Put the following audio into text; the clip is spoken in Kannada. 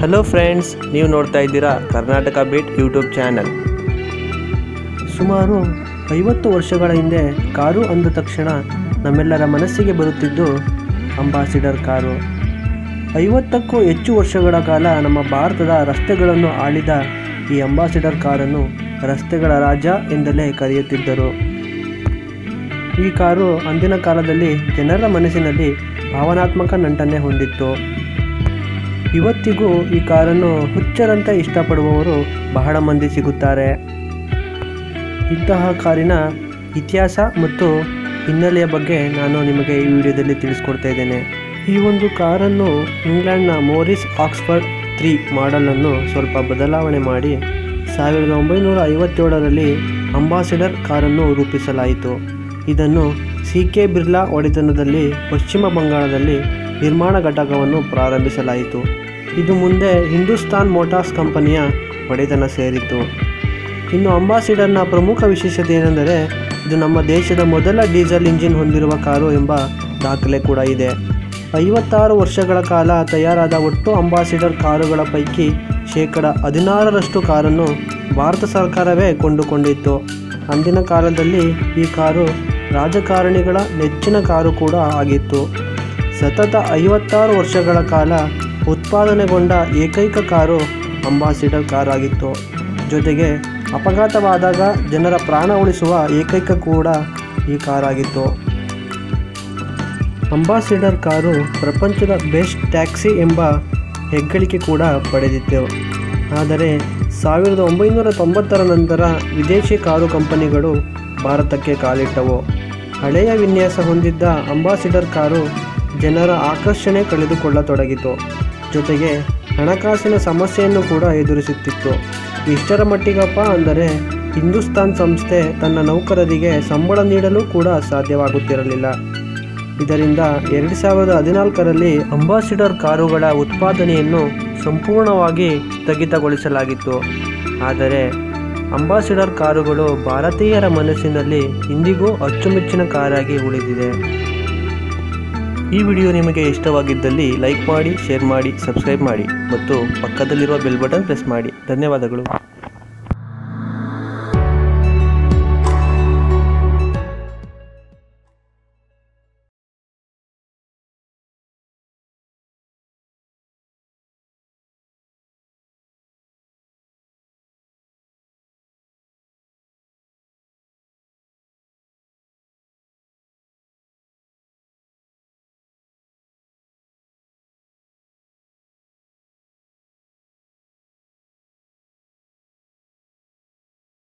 ಹಲೋ ಫ್ರೆಂಡ್ಸ್ ನೀವು ನೋಡ್ತಾ ಇದ್ದೀರಾ ಕರ್ನಾಟಕ ಬೀಟ್ ಯೂಟ್ಯೂಬ್ ಚಾನಲ್ ಸುಮಾರು ಐವತ್ತು ವರ್ಷಗಳ ಹಿಂದೆ ಕಾರು ಅಂದ ತಕ್ಷಣ ನಮ್ಮೆಲ್ಲರ ಮನಸ್ಸಿಗೆ ಬರುತ್ತಿದ್ದು ಅಂಬಾಸಿಡರ್ ಕಾರು ಐವತ್ತಕ್ಕೂ ಹೆಚ್ಚು ವರ್ಷಗಳ ಕಾಲ ನಮ್ಮ ಭಾರತದ ರಸ್ತೆಗಳನ್ನು ಆಳಿದ ಈ ಅಂಬಾಸಿಡರ್ ಕಾರನ್ನು ರಸ್ತೆಗಳ ರಾಜ ಎಂದಲೇ ಕರೆಯುತ್ತಿದ್ದರು ಈ ಕಾರು ಅಂದಿನ ಕಾಲದಲ್ಲಿ ಜನರ ಮನಸ್ಸಿನಲ್ಲಿ ಭಾವನಾತ್ಮಕ ನಂಟನ್ನೇ ಹೊಂದಿತ್ತು ಇವತ್ತಿಗೂ ಈ ಕಾರನ್ನು ಹುಚ್ಚರಂತೆ ಇಷ್ಟಪಡುವವರು ಬಹಳ ಮಂದಿ ಸಿಗುತ್ತಾರೆ ಇಂತಹ ಕಾರಿನ ಇತಿಹಾಸ ಮತ್ತು ಹಿನ್ನೆಲೆಯ ಬಗ್ಗೆ ನಾನು ನಿಮಗೆ ಈ ವಿಡಿಯೋದಲ್ಲಿ ತಿಳಿಸ್ಕೊಡ್ತಾ ಇದ್ದೇನೆ ಈ ಒಂದು ಕಾರನ್ನು ಇಂಗ್ಲೆಂಡ್ನ ಮೋರಿಸ್ ಆಕ್ಸ್ಫರ್ಡ್ ತ್ರೀ ಮಾಡೆಲನ್ನು ಸ್ವಲ್ಪ ಬದಲಾವಣೆ ಮಾಡಿ ಸಾವಿರದ ಒಂಬೈನೂರ ಐವತ್ತೇಳರಲ್ಲಿ ಅಂಬಾಸಿಡರ್ ಕಾರನ್ನು ರೂಪಿಸಲಾಯಿತು ಇದನ್ನು ಸಿ ಕೆ ಬಿರ್ಲಾ ಒಡೆತನದಲ್ಲಿ ಪಶ್ಚಿಮ ಬಂಗಾಳದಲ್ಲಿ ನಿರ್ಮಾಣ ಘಟಕವನ್ನು ಪ್ರಾರಂಭಿಸಲಾಯಿತು ಇದು ಮುಂದೆ ಹಿಂದೂಸ್ತಾನ್ ಮೋಟಾರ್ಸ್ ಕಂಪನಿಯ ಒಡೆತನ ಸೇರಿತು ಇನ್ನು ಅಂಬಾಸಿಡರ್ನ ಪ್ರಮುಖ ವಿಶೇಷತೆ ಏನೆಂದರೆ ಇದು ನಮ್ಮ ದೇಶದ ಮೊದಲ ಡೀಸೆಲ್ ಇಂಜಿನ್ ಹೊಂದಿರುವ ಕಾರು ಎಂಬ ದಾಖಲೆ ಕೂಡ ಇದೆ ಐವತ್ತಾರು ವರ್ಷಗಳ ಕಾಲ ತಯಾರಾದ ಒಟ್ಟು ಅಂಬಾಸಿಡರ್ ಕಾರುಗಳ ಪೈಕಿ ಶೇಕಡ ಹದಿನಾರರಷ್ಟು ಕಾರನ್ನು ಭಾರತ ಸರ್ಕಾರವೇ ಕೊಂಡುಕೊಂಡಿತ್ತು ಅಂದಿನ ಕಾಲದಲ್ಲಿ ಈ ಕಾರು ರಾಜಕಾರಣಿಗಳ ನೆಚ್ಚಿನ ಕಾರು ಕೂಡ ಆಗಿತ್ತು ಸತತ ಐವತ್ತಾರು ವರ್ಷಗಳ ಕಾಲ ಉತ್ಪಾದನೆಗೊಂಡ ಏಕೈಕ ಕಾರು ಅಂಬಾಸಿಡರ್ ಕಾರ್ ಆಗಿತ್ತು ಜೊತೆಗೆ ಅಪಘಾತವಾದಾಗ ಜನರ ಪ್ರಾಣ ಉಳಿಸುವ ಏಕೈಕ ಕೂಡ ಈ ಕಾರಾಗಿತ್ತು ಅಂಬಾಸಿಡರ್ ಕಾರು ಪ್ರಪಂಚದ ಬೆಸ್ಟ್ ಟ್ಯಾಕ್ಸಿ ಎಂಬ ಹೆಗ್ಗಳಿಕೆ ಕೂಡ ಪಡೆದಿತ್ತು ಆದರೆ ಸಾವಿರದ ಒಂಬೈನೂರ ತೊಂಬತ್ತರ ನಂತರ ವಿದೇಶಿ ಕಾರು ಕಂಪನಿಗಳು ಭಾರತಕ್ಕೆ ಕಾಲಿಟ್ಟವು ಹಳೆಯ ವಿನ್ಯಾಸ ಹೊಂದಿದ್ದ ಅಂಬಾಸಿಡರ್ ಕಾರು ಜನರ ಆಕರ್ಷಣೆ ಕಳೆದುಕೊಳ್ಳತೊಡಗಿತು ಜೊತೆಗೆ ಹಣಕಾಸಿನ ಸಮಸ್ಯೆಯನ್ನು ಕೂಡ ಎದುರಿಸುತ್ತಿತ್ತು ಇಷ್ಟರ ಮಟ್ಟಿಗಪ್ಪ ಅಂದರೆ ಹಿಂದೂಸ್ತಾನ್ ಸಂಸ್ಥೆ ತನ್ನ ನೌಕರರಿಗೆ ಸಂಬಳ ನೀಡಲು ಕೂಡ ಸಾಧ್ಯವಾಗುತ್ತಿರಲಿಲ್ಲ ಇದರಿಂದ ಎರಡು ಸಾವಿರದ ಹದಿನಾಲ್ಕರಲ್ಲಿ ಅಂಬಾಸಿಡರ್ ಕಾರುಗಳ ಉತ್ಪಾದನೆಯನ್ನು ಸಂಪೂರ್ಣವಾಗಿ ಸ್ಥಗಿತಗೊಳಿಸಲಾಗಿತ್ತು ಆದರೆ ಅಂಬಾಸಿಡರ್ ಕಾರುಗಳು ಭಾರತೀಯರ ಮನಸ್ಸಿನಲ್ಲಿ ಇಂದಿಗೂ ಅಚ್ಚುಮೆಚ್ಚಿನ ಕಾರಾಗಿ ಉಳಿದಿದೆ ಈ ವಿಡಿಯೋ ನಿಮಗೆ ಇಷ್ಟವಾಗಿದ್ದಲ್ಲಿ ಲೈಕ್ ಮಾಡಿ ಶೇರ್ ಮಾಡಿ ಸಬ್ಸ್ಕ್ರೈಬ್ ಮಾಡಿ ಮತ್ತು ಪಕ್ಕದಲ್ಲಿರುವ ಬೆಲ್ ಬಟನ್ ಪ್ರೆಸ್ ಮಾಡಿ ಧನ್ಯವಾದಗಳು